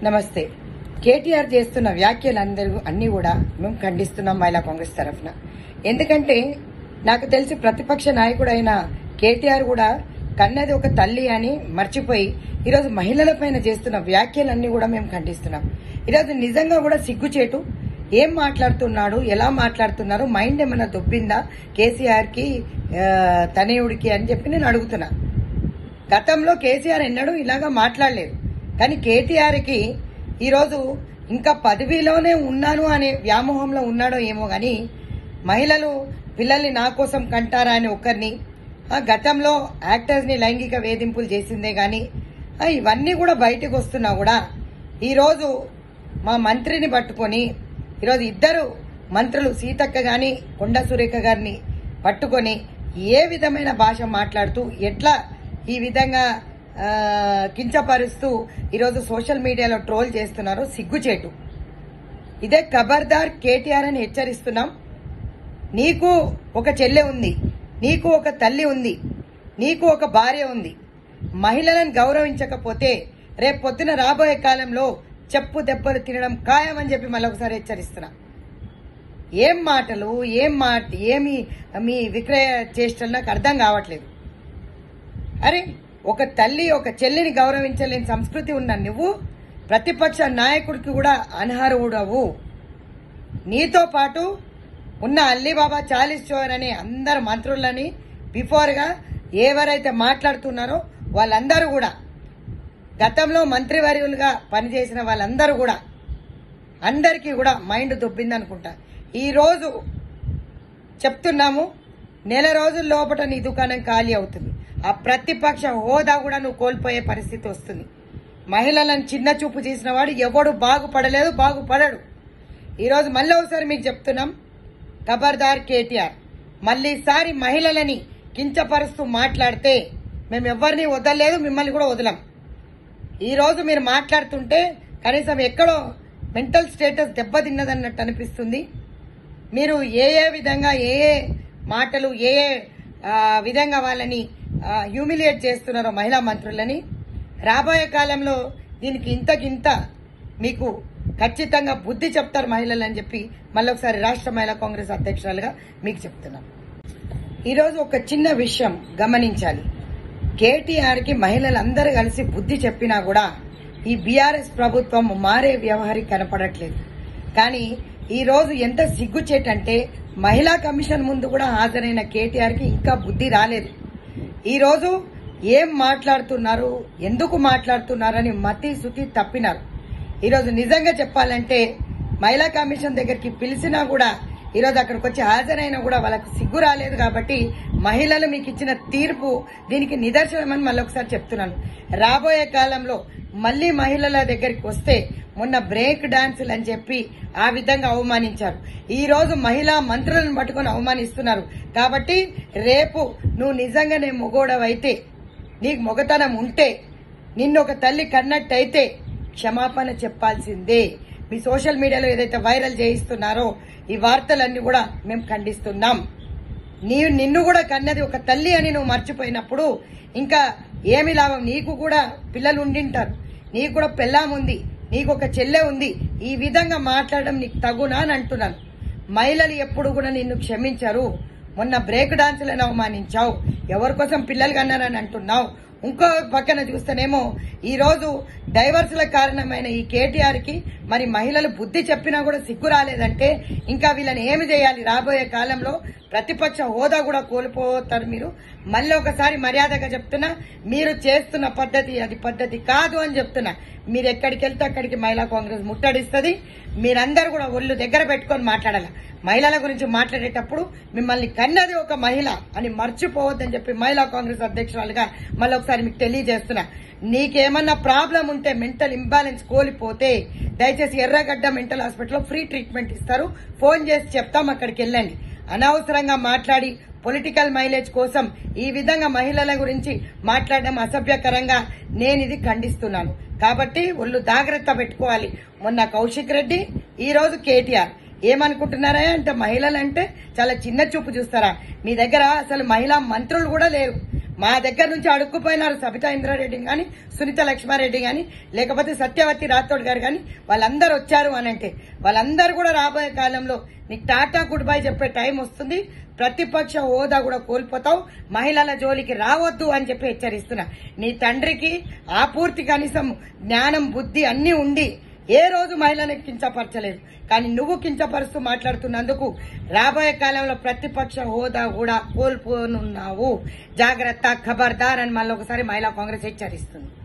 నమస్తే కేటీఆర్ చేస్తున్న వ్యాఖ్యలందరూ అన్ని కూడా మేము ఖండిస్తున్నాం మహిళా కాంగ్రెస్ తరఫున ఎందుకంటే నాకు తెలిసి ప్రతిపక్ష నాయకుడైన కేటీఆర్ కూడా కన్నది ఒక తల్లి అని మర్చిపోయి ఈరోజు మహిళలపైన చేస్తున్న వ్యాఖ్యలన్నీ కూడా మేము ఖండిస్తున్నాం ఈరోజు నిజంగా కూడా సిగ్గుచేటు ఏం మాట్లాడుతున్నాడు ఎలా మాట్లాడుతున్నారు మైండ్ ఏమైనా దొబ్బిందా కేసీఆర్ కి ఆ, తనయుడికి అని చెప్పి నేను అడుగుతున్నా గతంలో కేసీఆర్ ఎన్నడూ ఇలాగా మాట్లాడలేదు కానీ కేటీఆర్ కి ఈరోజు ఇంకా పదవిలోనే ఉన్నాను అనే వ్యామోహంలో ఉన్నాడో ఏమో గాని మహిళలు పిల్లల్ని నా కోసం కంటారా అని ఒకరిని ఆ, గతంలో యాక్టర్స్ ని లైంగిక వేధింపులు చేసిందే గాని ఆ, ఇవన్నీ కూడా బయటకు వస్తున్నా కూడా ఈరోజు మా మంత్రిని పట్టుకొని ఈరోజు ఇద్దరు మంత్రులు సీతక్క గాని కొండ సురేఖ గారిని పట్టుకొని ఏ విధమైన భాష మాట్లాడుతూ ఎట్లా ఈ విధంగా ఆ, కించపరుస్తూ ఈరోజు సోషల్ మీడియాలో ట్రోల్ చేస్తున్నారు సిగ్గుచేటు ఇదే ఖబర్దార్ కేటీఆర్ అని హెచ్చరిస్తున్నాం నీకు ఒక చెల్లె ఉంది నీకు ఒక తల్లి ఉంది నీకు ఒక భార్య ఉంది మహిళలను గౌరవించకపోతే రేపు పొద్దున రాబోయే కాలంలో చెప్పు దెబ్బలు తినడం ఖాయమని చెప్పి మళ్ళొకసారి హెచ్చరిస్తున్నా ఏం మాటలు ఏం మాట ఏమి మీ విక్రయ చేష్టలు నాకు అర్థం కావట్లేదు అరే ఒక తల్లి ఒక చెల్లిని గౌరవించలేని సంస్కృతి ఉన్న నువ్వు ప్రతిపక్ష నాయకుడికి కూడా అనర్హుడవు నీతో పాటు ఉన్న అల్లీబాబా చాలీస్ చోర్ అనే అందరు మంత్రులని బిఫోర్గా ఎవరైతే మాట్లాడుతున్నారో వాళ్ళందరూ కూడా గతంలో మంత్రివర్యులుగా పనిచేసిన వాళ్ళందరూ కూడా అందరికీ కూడా మైండ్ దొబ్బింది అనుకుంటా ఈ రోజు చెప్తున్నాము నెల రోజుల లోపల నీ దుకాణం ఖాళీ అవుతుంది ఆ ప్రతిపక్ష హోదా కూడా నువ్వు కోల్పోయే పరిస్థితి వస్తుంది మహిళలను చిన్న చూపు చేసిన వాడు ఎవడు బాగుపడలేదు బాగుపడడు ఈరోజు మళ్ళీ ఒకసారి మీకు చెప్తున్నాం ఖబర్దార్ కేటీఆర్ మళ్ళీసారి మహిళలని కించపరుస్తూ మాట్లాడితే మేము ఎవరిని వదలలేదు మిమ్మల్ని కూడా వదలం ఈ రోజు మీరు మాట్లాడుతుంటే కనీసం ఎక్కడో మెంటల్ స్టేటస్ దెబ్బతిన్నదన్నట్టు అనిపిస్తుంది మీరు ఏ ఏ విధంగా ఏ ఏ మాటలు ఏ ఏ ఆ, విధంగా వాళ్ళని హ్యూమిలియేట్ చేస్తున్నారో మహిళా మంత్రులని రాబోయే కాలంలో దీనికి ఇంతకింత మీకు ఖచ్చితంగా బుద్ధి చెప్తారు మహిళలు అని చెప్పి మళ్ళొకసారి రాష్ట్ర మహిళా కాంగ్రెస్ అధ్యక్షురాలుగా మీకు చెప్తున్నాం ఈరోజు ఒక చిన్న విషయం గమనించాలి కేటీఆర్ కి మహిళలందరూ కలిసి బుద్ధి చెప్పినా కూడా ఈ బీఆర్ఎస్ ప్రభుత్వం మారే వ్యవహారి కనపడట్లేదు కానీ ఈ రోజు ఎంత సిగ్గుచేటంటే మహిళా కమిషన్ ముందు కూడా హాజరైన కేటీఆర్ కి ఇంకా బుద్ధి రాలేదు ఈ రోజు ఏం మాట్లాడుతున్నారు ఎందుకు మాట్లాడుతున్నారని మతి శుతి తప్పినారు ఈరోజు నిజంగా చెప్పాలంటే మహిళా కమిషన్ దగ్గరికి పిలిచినా కూడా ఈరోజు అక్కడికి వచ్చి హాజరైనా కూడా వాళ్ళకు సిగ్గు రాలేదు కాబట్టి మహిళలు మీకు ఇచ్చిన తీర్పు దీనికి నిదర్శనమని మళ్ళీ ఒకసారి చెప్తున్నాను రాబోయే కాలంలో మళ్ళీ మహిళల దగ్గరికి వస్తే మొన్న బ్రేక్ డాన్సులు అని చెప్పి ఆ విధంగా అవమానించారు ఈ రోజు మహిళా మంత్రులను పట్టుకొని అవమానిస్తున్నారు కాబట్టి రేపు నువ్వు నిజంగానే మొగోడవైతే నీకు మొగతనం ఉంటే నిన్ను ఒక తల్లి కన్నట్టయితే క్షమాపణ చెప్పాల్సిందే మీ సోషల్ మీడియాలో ఏదైతే వైరల్ చేయిస్తున్నారో ఈ వార్తలన్నీ కూడా మేము ఖండిస్తున్నాం నీవు నిన్ను కూడా కన్నది ఒక తల్లి అని నువ్వు మర్చిపోయినప్పుడు ఇంకా ఏమి లాభం నీకు కూడా పిల్లలు ఉండింటారు నీకు కూడా పెళ్ళాం ఉంది నీకు ఒక చెల్లె ఉంది ఈ విధంగా మాట్లాడడం నీకు తగునా అని అంటున్నాను మహిళలు ఎప్పుడు కూడా నిన్ను క్షమించరు మొన్న బ్రేక్ డాన్సులను అవమానించావు ఎవరి కోసం పిల్లలు కన్నారని అంటున్నావు ఇంకో పక్కన చూస్తేనేమో ఈ రోజు డైవర్సుల కారణమైన ఈ కేటీఆర్ కి మరి మహిళలు బుద్ధి చెప్పినా కూడా సిగ్గు రాలేదంటే ఇంకా వీళ్ళని ఏమి చేయాలి రాబోయే కాలంలో ప్రతిపక్ష హోదా కూడా కోల్పోతారు మీరు మళ్ళీ ఒకసారి మర్యాదగా చెప్తున్నా మీరు చేస్తున్న పద్ధతి అది పద్ధతి కాదు అని చెప్తున్నా మీరు ఎక్కడికి వెళ్తే అక్కడికి మహిళా కాంగ్రెస్ ముట్టడిస్తుంది మీరందరూ కూడా ఒళ్ళు దగ్గర పెట్టుకొని మాట్లాడాలి మహిళల గురించి మాట్లాడేటప్పుడు మిమ్మల్ని కన్నది ఒక మహిళ అని మర్చిపోవద్దని చెప్పి మహిళా కాంగ్రెస్ అధ్యక్షురాలుగా మళ్ళీ ఒకసారి మీకు తెలియజేస్తున్నా నీకేమన్నా ప్రాబ్లం ఉంటే మెంటల్ ఇంబ్యాలెన్స్ కోల్పోతే దయచేసి ఎర్రగడ్డ మెంటల్ హాస్పిటల్లో ఫ్రీ ట్రీట్మెంట్ ఇస్తారు ఫోన్ చేసి చెప్తాం అక్కడికి వెళ్ళండి అనవసరంగా మాట్లాడి పొలిటికల్ మైలేజ్ కోసం ఈ విధంగా మహిళల గురించి మాట్లాడడం అసభ్యకరంగా నేను ఇది ఖండిస్తున్నాను కాబట్టి ఒళ్ళు జాగ్రత్త పెట్టుకోవాలి మొన్న కౌశిక్ రెడ్డి ఈ రోజు కేటీఆర్ ఏమనుకుంటున్నారా అంటే మహిళలు అంటే చాలా చిన్న చూపు చూస్తారా మీ దగ్గర అసలు మహిళా మంత్రులు కూడా లేరు మా దగ్గర నుంచి అడుక్కుపోయినారు సబితా ఇంద్రారెడ్డి గాని సునీత లక్ష్మారెడ్డి గాని లేకపోతే సత్యవతి రాథోడ్ గారు గాని వాళ్ళందరూ వచ్చారు అని అంటే వాళ్ళందరూ కూడా రాబోయే కాలంలో నీకు టాటా గుడ్ బై చెప్పే టైం వస్తుంది ప్రతిపక్ష హోదా కూడా కోల్పోతావు మహిళల జోలికి రావద్దు అని చెప్పి హెచ్చరిస్తున్నా నీ తండ్రికి ఆ పూర్తి కనీసం జ్ఞానం బుద్ధి అన్ని ఉండి ఏ రోజు మహిళను కించపరచలేదు కానీ నువ్వు కించపరుస్తూ మాట్లాడుతున్నందుకు రాబోయే కాలంలో ప్రతిపక్ష హోదా కూడా కోల్పోనున్నావు జాగ్రత్త ఖబర్దార్ అని మళ్ళీ ఒకసారి మహిళా కాంగ్రెస్ హెచ్చరిస్తుంది